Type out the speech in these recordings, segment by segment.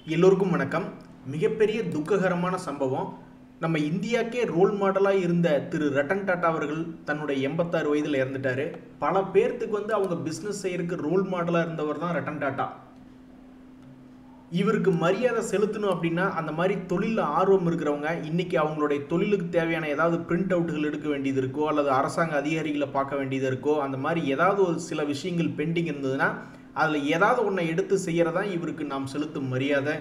எல்லோருக்கும் வணக்கம் மிகப்பெரிய துக்ககரமான சம்பவம் நம்ம இந்தியாக்கே ரோல் மாடலாக இருந்த திரு ரட்டன் டாட்டா அவர்கள் தன்னுடைய எண்பத்தாறு வயதில் இறந்துட்டாரு பல பேர்த்துக்கு வந்து அவங்க பிஸ்னஸ் செய்யறதுக்கு ரோல் மாடலாக இருந்தவர் தான் ரட்டன் டாட்டா இவருக்கு மரியாதை செலுத்தணும் அப்படின்னா அந்த மாதிரி தொழிலில் ஆர்வம் இருக்கிறவங்க இன்னைக்கு அவங்களுடைய தொழிலுக்கு தேவையான ஏதாவது பிரிண்ட் அவுட்டுகள் எடுக்க வேண்டியது இருக்கோ அல்லது அரசாங்க அதிகாரிகளை பார்க்க வேண்டியது இருக்கோ அந்த மாதிரி ஏதாவது ஒரு சில விஷயங்கள் பெண்டிங் இருந்ததுன்னா அதில் ஏதாவது ஒன்றை எடுத்து செய்கிறதா இவருக்கு நாம் செலுத்தும் மரியாதை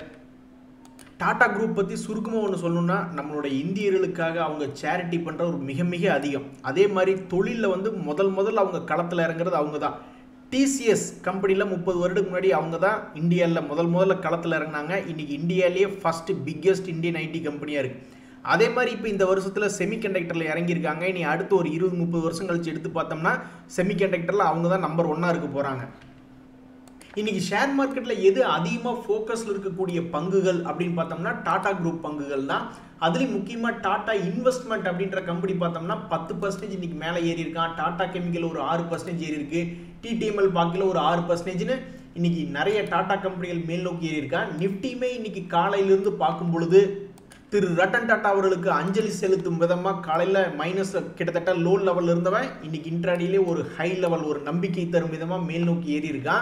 டாடா குரூப் பற்றி சுருக்கமாக ஒன்று சொல்லணும்னா நம்மளுடைய இந்தியர்களுக்காக அவங்க சேரிட்டி பண்ணுற ஒரு மிக மிக அதிகம் அதே மாதிரி தொழிலில் வந்து முதல் முதல்ல அவங்க களத்தில் இறங்குறது அவங்க தான் டிசிஎஸ் கம்பெனியில் முப்பது வருடத்துக்கு முன்னாடி அவங்க தான் இந்தியாவில் முதல் முதல்ல களத்தில் இறங்கினாங்க இன்றைக்கி இந்தியாவிலேயே ஃபஸ்ட்டு பிக்கெஸ்ட் இந்தியன் ஐடி கம்பெனியாக இருக்குது அதே மாதிரி இப்போ இந்த வருஷத்தில் செமிகண்டக்டரில் இறங்கியிருக்காங்க இனி அடுத்து ஒரு இருபது முப்பது வருஷம் கழிச்சு எடுத்து பார்த்தோம்னா செமிகண்டக்டரில் அவங்க தான் நம்பர் ஒன்னாக இருக்க போகிறாங்க இன்னைக்கு ஷேர் மார்க்கெட்டில் எது அதிகமாக ஃபோக்கஸில் இருக்கக்கூடிய பங்குகள் அப்படின்னு பார்த்தோம்னா டாடா குரூப் பங்குகள் தான் அதுலேயும் முக்கியமாக டாடா இன்வெஸ்ட்மெண்ட் அப்படின்ற கம்பெனி பார்த்தோம்னா பத்து பர்சன்டேஜ் இன்னைக்கு மேலே ஏறி இருக்கான் டாடா கெமிக்கல் ஒரு ஆறு பர்சன்டேஜ் ஏறி இருக்கு டிடிஎம்எல் பாக்கில் ஒரு ஆறு பர்சன்டேஜ்னு இன்னைக்கு நிறைய டாடா கம்பெனிகள் மேல் நோக்கி ஏறி இருக்கான் நிஃப்டியுமே இன்னைக்கு காலையிலிருந்து பார்க்கும் பொழுது திரு ரட்டன் டாட்டா அவர்களுக்கு அஞ்சலி செலுத்தும் விதமாக காலையில் மைனஸ் கிட்டத்தட்ட லோ லெவலில் இருந்தவன் இன்னைக்கு இன்ட்ராடியிலே ஒரு ஹை லெவல் ஒரு நம்பிக்கை தரும் விதமாக மேல் நோக்கி ஏறி இருக்கான்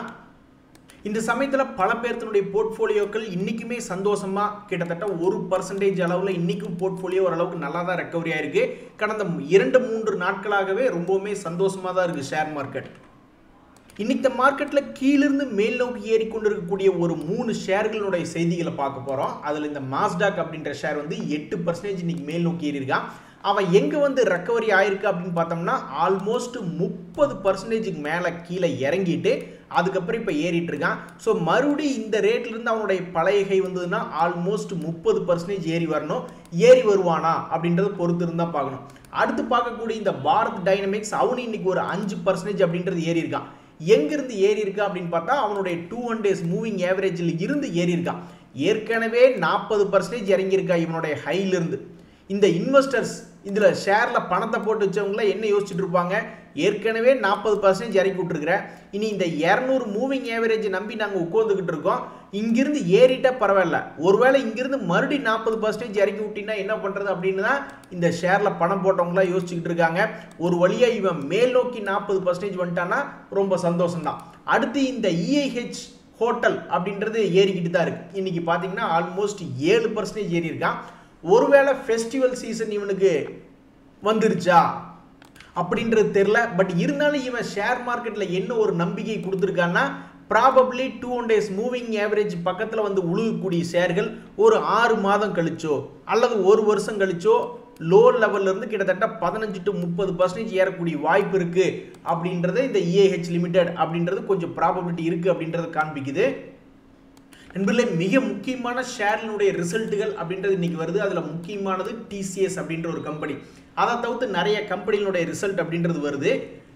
இந்த சமயத்தில் பல பேர்த்தினுடைய போர்ட்ஃபோலியோக்கள் இன்றைக்குமே சந்தோஷமாக கிட்டத்தட்ட ஒரு பர்சன்டேஜ் அளவில் இன்றைக்கும் போர்ட்ஃபோலியோ ஓரளவுக்கு நல்லா தான் ரெக்கவரி ஆயிருக்கு கடந்த இரண்டு மூன்று நாட்களாகவே ரொம்பவுமே சந்தோஷமாக தான் இருக்குது ஷேர் மார்க்கெட் இன்னைக்கு இந்த மார்க்கெட்டில் கீழிருந்து மேல் நோக்கி ஏறிக்கொண்டு இருக்கக்கூடிய ஒரு மூணு ஷேர்களுடைய செய்திகளை பார்க்க போகிறோம் அதில் இந்த மாஸ்டாக் அப்படின்ற ஷேர் வந்து எட்டு பர்சன்டேஜ் இன்னைக்கு மேல் நோக்கி ஏறி இருக்கான் அவன் எங்கே வந்து ரெக்கவரி ஆயிருக்கு அப்படின்னு பார்த்தோம்னா ஆல்மோஸ்ட் முப்பது பர்சன்டேஜுக்கு மேலே கீழே இறங்கிட்டு அதுக்கப்புறம் இப்போ ஏறிட்டு இருக்கான் ஸோ மறுபடியும் இந்த ரேட்லேருந்து அவனுடைய பழைய கை வந்ததுன்னா ஆல்மோஸ்ட் முப்பது பர்சன்டேஜ் ஏறி வரணும் ஏறி வருவானா அப்படின்றத பொறுத்து இருந்தால் பார்க்கணும் அடுத்து பார்க்கக்கூடிய இந்த பாரத் டைனமிக்ஸ் அவனு இன்னைக்கு ஒரு அஞ்சு பர்சன்டேஜ் அப்படின்றது ஏறி இருக்கான் எங்கிருந்து ஏறி இருக்கா அப்படின்னு பார்த்தா அவனுடைய டூ ஒன் டேஸ் மூவிங் ஆவரேஜில் இருந்து ஏறி இருக்கான் ஏற்கனவே நாற்பது பர்சன்டேஜ் இறங்கியிருக்கா இவனுடைய ஹையிலிருந்து இந்த இன்வெஸ்டர்ஸ் இதில் ஷேரில் பணத்தை போட்டு வச்சவங்கள என்ன யோசிச்சுட்டு இருப்பாங்க ஏற்கனவே நாற்பது பர்சன்டேஜ் இறக்கி விட்ருக்குறேன் இனி இந்த இரநூறு மூவிங் ஆவரேஜ் நம்பி நாங்கள் உட்காந்துக்கிட்டு இருக்கோம் இங்கிருந்து ஏறிட்டா பரவாயில்ல ஒருவேளை இங்கிருந்து மறுபடி நாற்பது பர்சன்டேஜ் இறக்கி விட்டினா என்ன பண்ணுறது அப்படின்னு தான் இந்த ஷேரில் பணம் போட்டவங்களாம் யோசிச்சுக்கிட்டு இருக்காங்க ஒரு வழியாக இவன் மேல் நோக்கி நாற்பது பர்சன்டேஜ் வந்துட்டான்னா ரொம்ப சந்தோஷம்தான் அடுத்து இந்த இஐஹெச் ஹோட்டல் அப்படின்றது ஏறிக்கிட்டு தான் இருக்குது இன்றைக்கி பார்த்தீங்கன்னா ஆல்மோஸ்ட் ஏழு பர்சன்டேஜ் ஏறி இருக்கான் ஒருவேளை ஃபெஸ்டிவல் சீசன் இவனுக்கு வந்துருச்சா அப்படின்றது தெரில பட் இருந்தாலும் இவன் ஷேர் மார்க்கெட்டில் என்ன ஒரு நம்பிக்கை கொடுத்துருக்கான்னா probably two one days moving average பக்கத்தில் வந்து உழுகக்கூடிய ஷேர்கள் ஒரு ஆறு மாதம் கழிச்சோ அல்லது ஒரு வருஷம் கழிச்சோ லோ லெவல்ல இருந்து கிட்டத்தட்ட பதினஞ்சு டு முப்பது பர்சன்டேஜ் ஏறக்கூடிய வாய்ப்பு இருக்கு அப்படின்றத இந்த இஏஹெச் லிமிடெட் அப்படின்றது கொஞ்சம் ப்ராபபிலிட்டி இருக்கு அப்படின்றத காண்பிக்குது நண்பர்களே மிக முக்கியமான ஷேரினுடைய ரிசல்ட்டுகள் அப்படின்றது இன்னைக்கு வருது அதில் முக்கியமானது டிசிஎஸ் அப்படின்ற ஒரு கம்பெனி அதை தவிர்த்து நிறைய கம்பெனிகளுடைய ரிசல்ட் அப்படின்றது வருது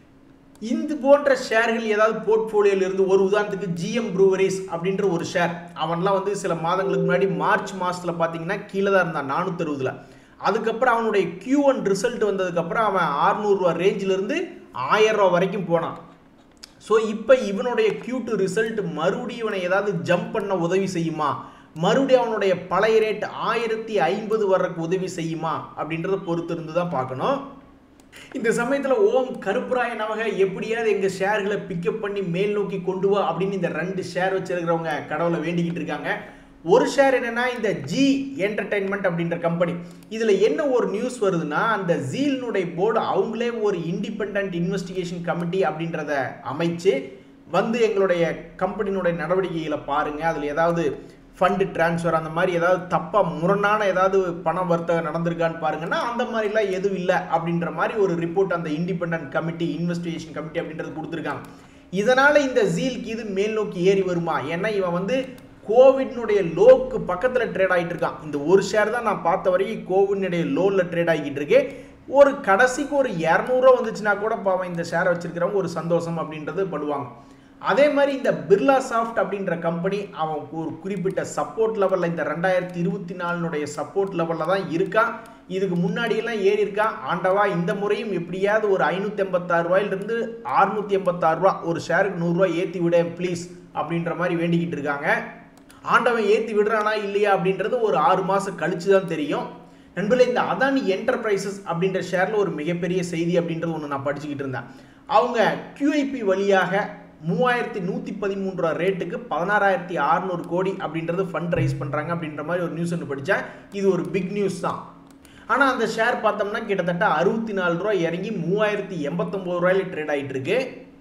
இந்த போன்ற ஷேர்கள் ஏதாவது போர்ட்ஃபோலியோல இருந்து ஒரு உதாரணத்துக்கு ஜிஎம் ப்ரூவரிஸ் அப்படின்ற ஒரு ஷேர் அவன்லாம் வந்து சில மாதங்களுக்கு முன்னாடி மார்ச் மாதத்தில் பார்த்தீங்கன்னா கீழே தான் இருந்தான் நானூற்றறுபதில் அதுக்கப்புறம் அவனுடைய கியூ ஒன் ரிசல்ட் வந்ததுக்கப்புறம் அவன் ஆறுநூறுவா ரேஞ்சிலிருந்து ஆயிரம் ரூபா வரைக்கும் போனான் ஸோ இப்போ இவனுடைய கியூ டூ ரிசல்ட் மறுபடியும் இவனை ஏதாவது ஜம்ப் பண்ண உதவி செய்யுமா மறுபடியும் அவனுடைய பழைய ரேட் ஆயிரத்தி ஐம்பது வர்றதுக்கு உதவி செய்யுமா அப்படின்றத பொறுத்து இருந்து தான் பார்க்கணும் இந்த சமயத்தில் ஓம் கருப்புராய நமக எப்படியாவது எங்கள் ஷேர்களை பிக்கப் பண்ணி மேல் நோக்கி கொண்டு வா அப்படின்னு இந்த ரெண்டு ஷேர் வச்சிருக்கிறவங்க கடவுளை வேண்டிக்கிட்டு இருக்காங்க ஒரு ஷேர் என்னன்னா இந்த ஜி என்டர்டைன்மெண்ட் அப்படின்ற கம்பெனி இதில் என்ன ஒரு நியூஸ் வருதுன்னா அந்த ஜீலினுடைய போர்டு அவங்களே ஒரு இண்டிபெண்ட் இன்வெஸ்டிகேஷன் கமிட்டி அப்படின்றத அமைச்சு வந்து எங்களுடைய கம்பெனியினுடைய நடவடிக்கைகளை பாருங்கள் அதில் ஏதாவது ஃபண்டு டிரான்ஸ்ஃபர் அந்த மாதிரி ஏதாவது தப்பாக முரணான ஏதாவது பண வர்த்தகம் நடந்திருக்கான்னு பாருங்கன்னா அந்த மாதிரிலாம் எதுவும் இல்லை அப்படின்ற மாதிரி ஒரு ரிப்போர்ட் அந்த இண்டிபெண்ட் கமிட்டி இன்வெஸ்டிகேஷன் கமிட்டி அப்படின்றது கொடுத்துருக்காங்க இதனால் இந்த ஜீலுக்கு இது மேல் நோக்கி ஏறி வருமா ஏன்னா இவன் வந்து கோவிட்னுடைய லோக்கு பக்கத்தில் ட்ரேட் ஆகிட்டு இருக்கான் இந்த ஒரு ஷேர் தான் நான் பார்த்த வரைக்கும் கோவிட்னுடைய லோவில் ட்ரேட் ஆகிக்கிட்டு இருக்கு ஒரு கடைசிக்கு ஒரு இரநூறுவா வந்துச்சுன்னா கூட பாவம் இந்த ஷேரை வச்சிருக்கிறவங்க ஒரு சந்தோஷம் அப்படின்றது படுவாங்க அதே மாதிரி இந்த பிர்லா சாஃப்ட் அப்படின்ற கம்பெனி அவன் ஒரு குறிப்பிட்ட சப்போர்ட் லெவலில் இந்த ரெண்டாயிரத்தி இருபத்தி நாலுனுடைய சப்போர்ட் லெவலில் தான் இருக்கான் இதுக்கு முன்னாடியெல்லாம் ஏறி இருக்கா ஆண்டவா இந்த முறையும் எப்படியாவது ஒரு ஐநூற்றி எண்பத்தாறு ரூபாயிலிருந்து அறுநூற்றி எண்பத்தாறு ரூபா ஒரு ஷேருக்கு நூறுரூவா ஏற்றி விட ப்ளீஸ் அப்படின்ற மாதிரி வேண்டிக்கிட்டு இருக்காங்க ஆண்டவன் ஏற்றி விடுறானா இல்லையா அப்படின்றது ஒரு ஆறு மாதம் கழிச்சு தான் தெரியும் நண்பர்களே இந்த அதானி என்டர்பிரைசஸ் அப்படின்ற ஷேரில் ஒரு மிகப்பெரிய செய்தி அப்படின்றது ஒன்று நான் படிச்சுக்கிட்டு இருந்தேன் அவங்க கியூஐபி வழியாக மூவாயிரத்தி நூற்றி பதிமூன்று ரூபா ரேட்டுக்கு பதினாறாயிரத்தி அறநூறு கோடி அப்படின்றது ஃபண்ட் ரைஸ் பண்ணுறாங்க அப்படின்ற மாதிரி ஒரு நியூஸ் ஒன்று படித்தேன் இது ஒரு பிக் நியூஸ் தான் ஆனால் அந்த ஷேர் பார்த்தோம்னா கிட்டத்தட்ட அறுபத்தி நாலு ரூபா இறங்கி மூவாயிரத்தி எண்பத்தொம்போது ரூபாயில ட்ரேட் ஆகிட்டு இருக்கு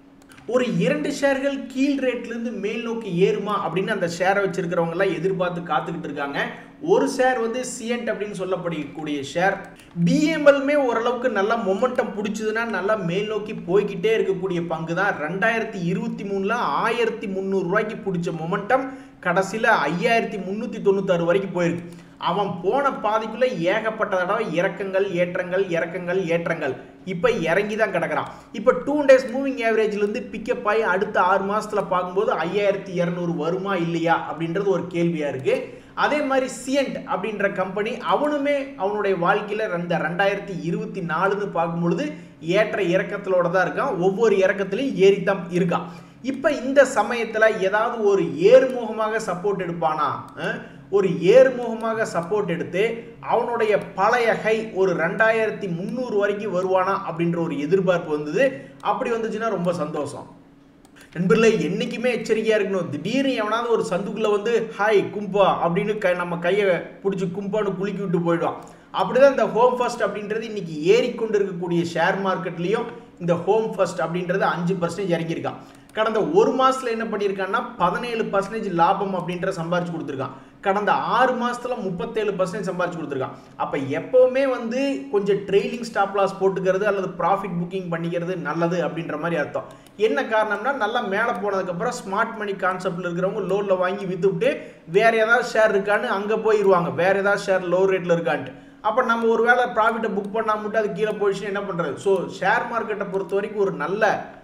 ஒரு இரண்டு ஷேர்கள் கீழ் ரேட்லேருந்து மேல் நோக்கி ஏறுமா அப்படின்னு அந்த ஷேரை வச்சிருக்கிறவங்க எல்லாம் எதிர்பார்த்து காத்துக்கிட்டு இருக்காங்க ஒரு ஷேர் வந்து சிஎன்ட் அப்படின்னு சொல்லப்படக்கூடிய ஷேர் பிஎம்எல்மே ஓரளவுக்கு நல்லா மொமெண்டம் பிடிச்சதுன்னா நல்லா மேல் நோக்கி போய்கிட்டே இருக்கக்கூடிய பங்கு தான் ரெண்டாயிரத்தி இருபத்தி மூணில் ஆயிரத்தி முந்நூறு ரூபாய்க்கு பிடிச்ச மொமெண்டம் கடைசியில் ஐயாயிரத்தி முந்நூற்றி தொண்ணூத்தாறு வரைக்கும் போயிருக்கு அவன் போன பாதிக்குள்ள ஏகப்பட்ட தடவை இறக்கங்கள் ஏற்றங்கள் இறக்கங்கள் ஏற்றங்கள் இப்போ இறங்கி தான் கிடக்கிறான் இப்போ டூ டேஸ் மூவிங் ஆவரேஜ்லேருந்து பிக்கப் ஆகி அடுத்த ஆறு மாசத்துல பார்க்கும்போது ஐயாயிரத்தி இரநூறு வருமா இல்லையா அப்படின்றது ஒரு கேள்வியாக இருக்குது அதே மாதிரி சியன்ட் அப்படின்ற கம்பெனி அவனுமே அவனுடைய வாழ்க்கையில் ரெண்ட ரெண்டாயிரத்தி இருபத்தி நாலுன்னு பார்க்கும்பொழுது ஏற்ற இறக்கத்திலோட தான் இருக்கான் ஒவ்வொரு இறக்கத்திலையும் ஏறித்தான் இருக்கான் இப்போ இந்த சமயத்தில் ஏதாவது ஒரு ஏறுமுகமாக சப்போர்ட் எடுப்பானா அஹ்? ஒரு ஏறுமுகமாக சப்போர்ட் எடுத்து அவனுடைய பழைய ஹை ஒரு ரெண்டாயிரத்தி முந்நூறு வரைக்கும் வருவானா அப்படின்ற ஒரு எதிர்பார்ப்பு வந்தது அப்படி வந்துச்சுன்னா ரொம்ப சந்தோஷம் நண்பர்களே என்றைக்குமே எச்சரிக்கையாக இருக்கணும் திடீர்னு எவனாவது ஒரு சந்துக்குள்ளே வந்து ஹாய் கும்பா அப்படின்னு க நம்ம கையை பிடிச்சி கும்பான்னு குலுக்கி விட்டு போயிடுவான் அப்படிதான் இந்த ஹோம் ஃபர்ஸ்ட் அப்படின்றது இன்னைக்கு ஏறிக்கொண்டு இருக்கக்கூடிய ஷேர் மார்க்கெட்லேயும் இந்த ஹோம் ஃபர்ஸ்ட் அப்படின்றது அஞ்சு பர்சன்டேஜ் இறங்கியிருக்கான் கடந்த ஒரு மாசத்துல என்ன பண்ணியிருக்கான்னா பதினேழு பர்சன்டேஜ் லாபம் அப்படின்ற சம்பாரிச்சு கொடுத்துருக்கான் கடந்த ஆறு மாசத்துல முப்பத்தேழு பர்சன்டேஜ் சம்பாரிச்சு கொடுத்துருக்கான் அப்ப எப்பவுமே வந்து கொஞ்சம் ட்ரெயிலிங் ஸ்டாப் லாஸ் போட்டுக்கிறது அல்லது ப்ராஃபிட் புக்கிங் பண்ணிக்கிறது நல்லது அப்படின்ற மாதிரி அர்த்தம் என்ன காரணம்னா நல்லா மேலே போனதுக்கப்புறம் ஸ்மார்ட் மணி கான்செப்ட்ல இருக்கிறவங்க லோனில் வாங்கி வித்துவிட்டு வேற ஏதாவது ஷேர் இருக்கான்னு அங்கே போயிடுவாங்க வேற ஏதாவது ஷேர் லோ ரேட்டில் இருக்கான்ட்டு அப்போ நம்ம ஒரு வேளை ப்ராஃபிட்டை புக் பண்ணாம மட்டும் அது கீழே போயிடுச்சுன்னு என்ன பண்ணுறது ஸோ ஷேர் மார்க்கெட்டை பொறுத்த வரைக்கும் ஒரு நல்ல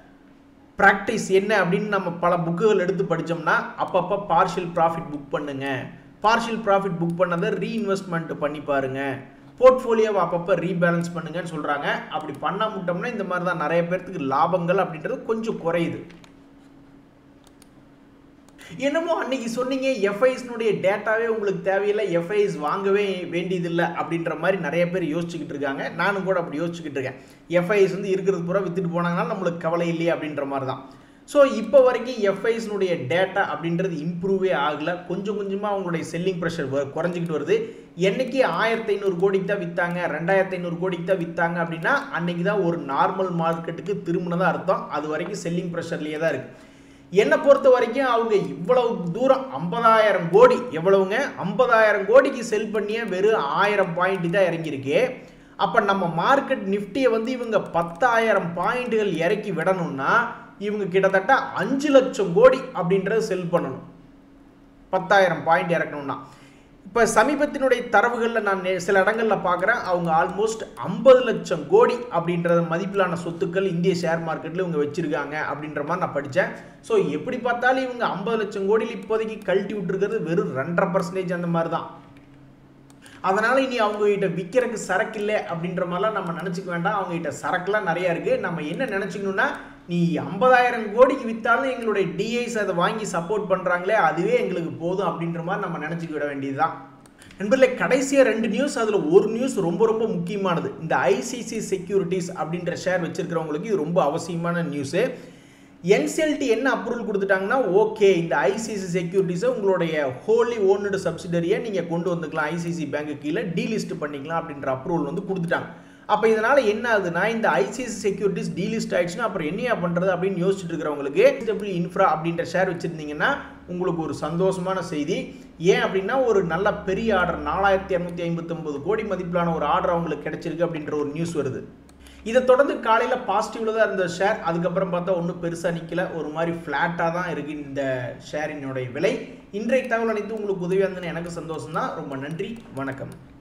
ப்ராக்டிஸ் என்ன அப்படின்னு நம்ம பல புக்குகள் எடுத்து படித்தோம்னா அப்பப்போ பார்ஷியல் ப்ராஃபிட் புக் பண்ணுங்க பார்ஷியல் ப்ராஃபிட் புக் பண்ணதை ரீஇன்வெஸ்ட்மெண்ட் பண்ணி பாருங்க போர்ட்ஃபோலியோவை அப்பப்போ ரீபேலன்ஸ் பண்ணுங்கன்னு சொல்கிறாங்க அப்படி பண்ண முட்டோம்னா இந்த மாதிரி தான் நிறைய பேர்த்துக்கு லாபங்கள் அப்படின்றது கொஞ்சம் குறையுது என்னமோ அன்னைக்கு சொன்னீங்க எஃப்ஐஸ்னுடைய டேட்டாவே உங்களுக்கு தேவையில்லை எஃப்ஐஸ் வாங்கவே வேண்டியதில்லை அப்படின்ற மாதிரி நிறைய பேர் யோசிச்சுக்கிட்டு இருக்காங்க நானும் கூட அப்படி யோசிச்சுக்கிட்டு இருக்கேன் எஃப்ஐஸ் வந்து இருக்கிறது பூரா வித்துட்டு போனாங்கன்னா நம்மளுக்கு கவலை இல்லையே அப்படின்ற மாதிரி தான் ஸோ இப்போ வரைக்கும் எஃப்ஐஸ்னுடைய டேட்டா அப்படின்றது இம்ப்ரூவே ஆகலை கொஞ்சம் கொஞ்சமாக அவங்களுடைய செல்லிங் ப்ரெஷர் குறைஞ்சிக்கிட்டு வருது என்னைக்கு ஆயிரத்தி ஐநூறு கோடிக்கு தான் விற்றாங்க ரெண்டாயிரத்தி ஐநூறு கோடிக்கு தான் விற்றாங்க அப்படின்னா அன்னைக்கு தான் ஒரு நார்மல் மார்க்கெட்டுக்கு திரும்பினதாக அர்த்தம் அது வரைக்கும் செல்லிங் ப்ரெஷர்லேயே தான் இருக்குது என்னை பொறுத்த வரைக்கும் அவங்க இவ்வளவு தூரம் ஐம்பதாயிரம் கோடி எவ்வளவுங்க ஐம்பதாயிரம் கோடிக்கு செல் பண்ணிய வெறும் ஆயிரம் பாயிண்ட் தான் இறங்கியிருக்கு அப்போ நம்ம மார்க்கெட் நிஃப்டியை வந்து இவங்க பத்தாயிரம் பாயிண்ட்டுகள் இறக்கி விடணும்னா இவங்க கிட்டத்தட்ட அஞ்சு லட்சம் கோடி அப்படின்றத செல் பண்ணணும் பத்தாயிரம் பாயிண்ட் இறக்கணும்னா இப்போ சமீபத்தினுடைய தரவுகளில் நான் நே- சில இடங்களில் பார்க்குறேன் அவங்க ஆல்மோஸ்ட் ஐம்பது லட்சம் கோடி அப்படின்ற மதிப்பிலான சொத்துக்கள் இந்திய ஷேர் மார்க்கெட்டில் இவங்க வச்சிருக்காங்க அப்படின்ற மாதிரி நான் படித்தேன் ஸோ எப்படி பார்த்தாலும் இவங்க ஐம்பது லட்சம் கோடியில் இப்போதைக்கு கழட்டி விட்டுருக்கிறது வெறும் ரெண்டரை பர்சன்டேஜ் அந்த மாதிரி தான் அதனால இனி அவங்க கிட்ட விற்கிறதுக்கு சரக்கு இல்லை அப்படின்ற மாதிரிலாம் நம்ம நினச்சிக்க வேண்டாம் அவங்க கிட்ட சரக்குலாம் நிறையா இருக்குது நம்ம என்ன நினச்சிக்கணும்னா நீ ஐம்பதாயிரம் கோடிக்கு விற்றாலும் எங்களுடைய டிஐஸ் அதை வாங்கி சப்போர்ட் பண்ணுறாங்களே அதுவே எங்களுக்கு போதும் அப்படின்ற மாதிரி நம்ம நினச்சிக்க விட வேண்டியதுதான் நண்பர்களே கடைசியாக ரெண்டு நியூஸ் அதில் ஒரு நியூஸ் ரொம்ப ரொம்ப முக்கியமானது இந்த ஐசிசி செக்யூரிட்டிஸ் அப்படின்ற ஷேர் வச்சிருக்கிறவங்களுக்கு இது ரொம்ப அவசியமான நியூஸு என்சிஎல்டி என்ன அப்ரூவல் கொடுத்துட்டாங்கன்னா ஓகே இந்த ஐசிசி செக்யூரிட்டிஸை உங்களுடைய ஹோலி ஓன்டு சப்சிடரியை நீங்கள் கொண்டு வந்துக்கலாம் ஐசிசி பேங்க்கு கீழே டீலிஸ்ட் பண்ணிக்கலாம் அப்படின்ற அப்ரூவல் வந்து கொடுத்துட்டாங்க அப்போ இதனால் என்ன ஆகுதுன்னா இந்த ஐசிசி செக்யூரிட்டிஸ் டீலிஸ்ட் ஆயிடுச்சுன்னா அப்புறம் என்னையா பண்ணுறது அப்படின்னு யோசிச்சுட்டு இருக்கிறவங்களுக்கு டபிள்யூ இன்ஃப்ரா அப்படின்ற ஷேர் வச்சுருந்தீங்கன்னா உங்களுக்கு ஒரு சந்தோஷமான செய்தி ஏன் அப்படின்னா ஒரு நல்ல பெரிய ஆர்டர் நாலாயிரத்தி இரநூத்தி ஐம்பத்தொம்பது கோடி மதிப்பிலான ஒரு ஆர்டர் அவங்களுக்கு கிடைச்சிருக்கு அப்படின்ற ஒரு நியூஸ் வருது இதை தொடர்ந்து காலையில் பாசிட்டிவ்ல தான் இருந்த ஷேர் அதுக்கப்புறம் பார்த்தா ஒன்றும் பெருசாக நிற்கல ஒரு மாதிரி ஃப்ளாட்டாக தான் இருக்குது இந்த ஷேரினுடைய விலை இன்றைய தகவல் அனைத்து உங்களுக்கு உதவியாக இருந்ததுன்னு எனக்கு சந்தோஷம் தான் ரொம்ப நன்றி வணக்கம்